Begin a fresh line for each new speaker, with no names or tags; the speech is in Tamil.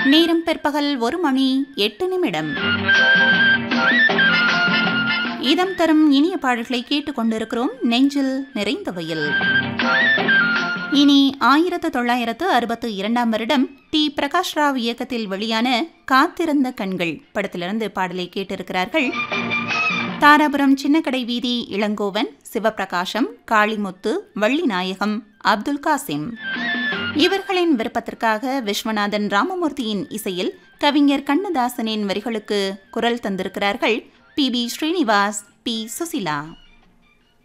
நேரம் பிற்பகல் ஒரு மணி எட்டு நிமிடம் இதம் தரும் இனிய பாடல்களை கேட்டுக்கொண்டிருக்கிறோம் நெஞ்சில் நிறைந்த வயல் இனி ஆயிரத்து தொள்ளாயிரத்து அறுபத்து இரண்டாம் வருடம் டி பிரகாஷ் ராவ் இயக்கத்தில் வெளியான காத்திருந்த கண்கள் படத்திலிருந்து பாடலை கேட்டிருக்கிறார்கள் தாராபுரம் சின்னக்கடை வீதி இளங்கோவன் சிவபிரகாசம் காளிமுத்து வள்ளிநாயகம் அப்துல் காசிம் இவர்களின் விருப்பத்திற்காக விஸ்வநாதன் ராமமூர்த்தியின் இசையில் கவிஞர் கண்ணதாசனின் வரிகளுக்கு குரல் தந்திருக்கிறார்கள் P B Srinivas P Susheela